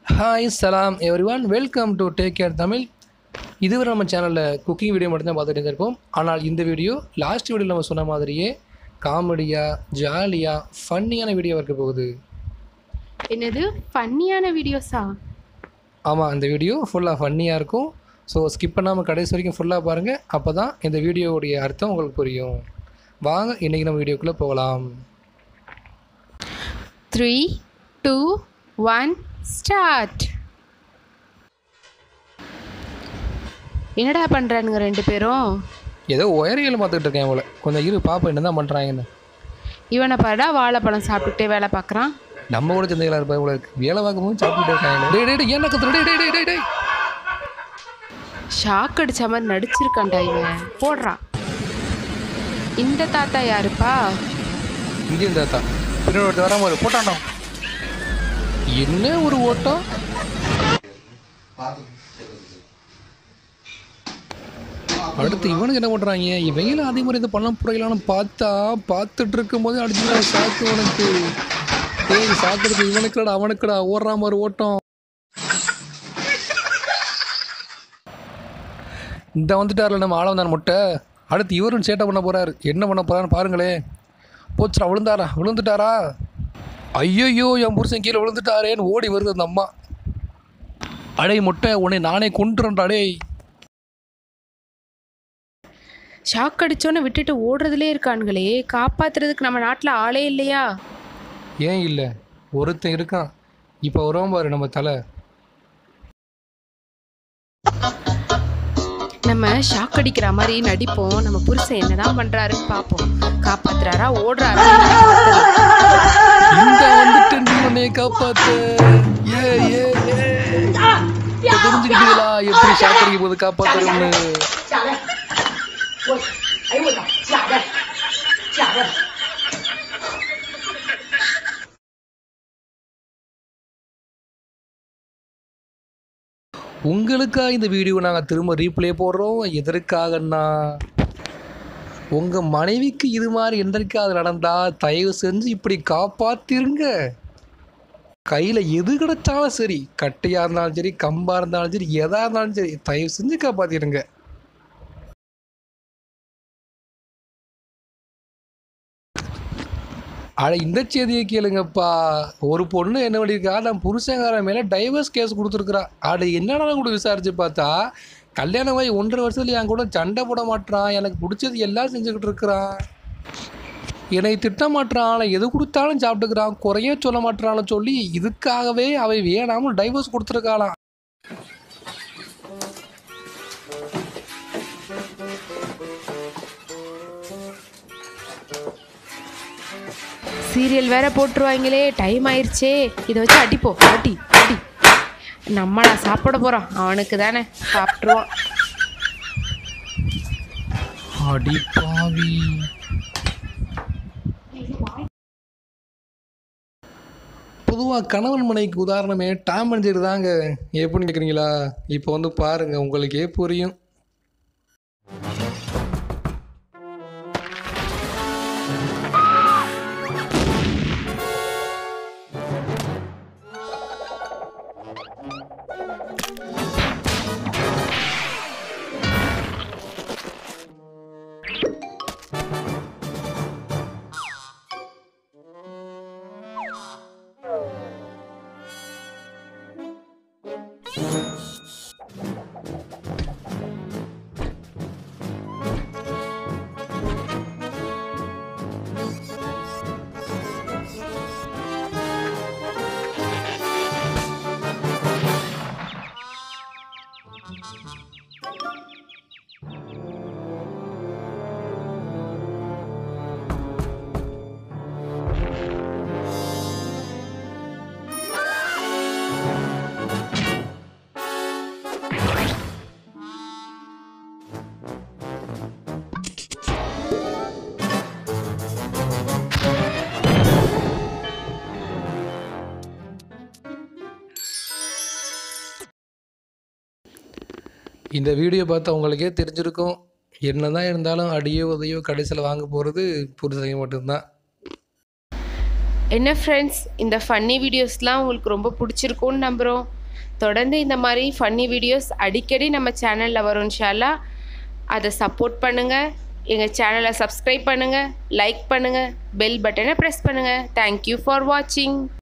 hi சலாம் everyone welcome to take care Tamil இதுவரை நம்ம சேனலில் குக்கிங் வீடியோ மட்டும்தான் பார்த்துட்டு இருப்போம் ஆனால் இந்த வீடியோ லாஸ்ட் வீடியோவில் நம்ம சொன்ன மாதிரியே காமெடியாக ஜாலியாக ஃபன்னியான வீடியோ இருக்க போகுது என்னது ஃபன்னியான வீடியோஸா ஆமாம் இந்த வீடியோ ஃபுல்லாக ஃபன்னியாக இருக்கும் ஸோ ஸ்கிப் பண்ணாமல் கடைசி வரைக்கும் ஃபுல்லாக பாருங்கள் அப்போ தான் இந்த வீடியோவுடைய அர்த்தம் உங்களுக்கு புரியும் வாங்க இன்றைக்கி நம்ம வீடியோக்குள்ளே போகலாம் த்ரீ டூ ஒன் ஸ்டார்ட் என்னடா பண்ணுறானுங்க ரெண்டு பேரும் ஏதோ ஒயரியல் பார்த்துக்கிட்டு இருக்கேன் இவளை கொஞ்சம் இரு பாப்பா என்ன தான் பண்ணுறாங்கன்னு இவனை பாடா வாழைப்பழம் சாப்பிட்டுக்கிட்டே வேலை பார்க்குறான் நம்ம கூட சிந்தைகளாக இருப்பா இவ்வளோ இருக்கு வேலை பார்க்கும்போது சாப்பிட்டுட்டே இருக்காங்க டேய் டேய் டேய் என்ன கத்துற டேய் டேய் டேய் டேய் டேய் ஷாக் அடிச்ச மாதிரி நடிச்சிருக்கான்டா இவன் போடுறான் இந்த தாத்தா யாருப்பா இந்தியன் தாத்தா பின்னாடி ஒருத்தர் வராம ஒரு போட்டாண்டா என்ன ஒரு ஓட்டம் அடுத்து இவனுக்கு என்ன பண்ணுறாங்க இவங்கள அதே மாதிரி இந்த பள்ளம் புறையிலான்னு பார்த்தா பார்த்துட்டு இருக்கும்போது அடிச்சுடா சாக்கு உனக்கு ஏய் சாக்குறது இவனுக்குடா அவனுக்குடா ஓடுற மாதிரி ஓட்டம் இந்த வந்துட்டார்ல நம்ம ஆள வந்தான் முட்டை அடுத்து இவரும் சேட்டை பண்ண போறாரு என்ன பண்ண போறான்னு பாருங்களேன் போச்சுடா விழுந்தாரா விழுந்துட்டாரா ஐயையோ என் புருஷன் கீழே விழுந்துட்டாரேன்னு ஓடி வருது அந்த அம்மா அடே முட்டை உன்னை நானே கொண்டுறேன்டா டேய் ஷாக் அடிச்சோன்னு விட்டுட்டு ஓடுறதுலே இருக்கானுங்களே காப்பாத்துறதுக்கு நம்ம நாட்டில் ஆளே இல்லையா ஏன் இல்லை ஒருத்தன் இருக்கான் இப்போ வருவான் பாரு நம்ம தலை நம்ம ஷாக் அடிக்கிற மாதிரி நடிப்போம் நம்ம புருஷன் என்னதான் பண்றாருன்னு பார்ப்போம் காப்பாத்துறாரா ஓடுறாரா இந்த வந்துட்டு நீ உன்னைய காப்பாத்து ஏ ஏ ஏ இப்ப தெரிஞ்சுக்கிட்டீங்களா எப்படி சாக்கடிக்கும் போது காப்பாத்துறோம்னு 假的，我，哎呦我操，假的，假的。 உங்களுக்காக இந்த வீடியோ நாங்கள் திரும்ப ரீப்ளே போடுறோம் எதற்காகன்னா உங்கள் மனைவிக்கு இது மாதிரி எந்தற்காவது நடந்தால் தயவு செஞ்சு இப்படி காப்பாத்திருங்க கையில் எது கிடைச்சாலும் சரி கட்டையாக இருந்தாலும் சரி கம்பாக இருந்தாலும் சரி எதாக இருந்தாலும் சரி தயவு செஞ்சு காப்பாற்றிடுங்க அட இந்த செய்தியை கேளுங்கப்பா ஒரு பொண்ணு என்ன பண்ணியிருக்கா நான் புருஷங்காரன் மேலே டைவர்ஸ் கேஸ் கொடுத்துருக்குறா அட என்னடா கூட விசாரிச்சு பார்த்தா கல்யாணம் ஆகி ஒன்றரை வருஷத்துல என் கூட சண்டை போட மாட்றான் எனக்கு பிடிச்சது எல்லாம் செஞ்சுக்கிட்டு இருக்கிறான் என்னை திட்ட மாட்றான் ஆனால் எது கொடுத்தாலும் சாப்பிட்டுக்கிறான் குறைய சொல்ல மாட்றான்னு சொல்லி இதுக்காகவே அவை வேணாமல் டைவர்ஸ் கொடுத்துருக்காளாம் சீரியல் வேற போட்டுருவாங்களே டைம் ஆயிருச்சே இதை வச்சு அடிப்போம் அடி அடி நம்மளா சாப்பிட போறோம் அவனுக்கு தானே சாப்பிட்ருவான் அடி பாவி பொதுவாக கணவன் மனைவிக்கு உதாரணமே டாம் அண்ட் ஜெரி தாங்க எப்படின்னு கேட்குறீங்களா இப்போ வந்து பாருங்க உங்களுக்கே புரியும் இந்த வீடியோ பார்த்தா உங்களுக்கே தெரிஞ்சிருக்கும் என்ன தான் இருந்தாலும் அடியோ உதையோ கடைசியில் வாங்க போகிறது புருஷங்க மட்டும்தான் என்ன ஃப்ரெண்ட்ஸ் இந்த ஃபன்னி வீடியோஸ்லாம் உங்களுக்கு ரொம்ப பிடிச்சிருக்கும்னு நம்புகிறோம் தொடர்ந்து இந்த மாதிரி ஃபன்னி வீடியோஸ் அடிக்கடி நம்ம சேனலில் வரும் இன்ஷால்லா அதை சப்போர்ட் பண்ணுங்கள் எங்கள் சேனலை சப்ஸ்கிரைப் பண்ணுங்கள் லைக் பண்ணுங்கள் பெல் பட்டனை ப்ரெஸ் பண்ணுங்கள் தேங்க்யூ ஃபார் வாட்சிங்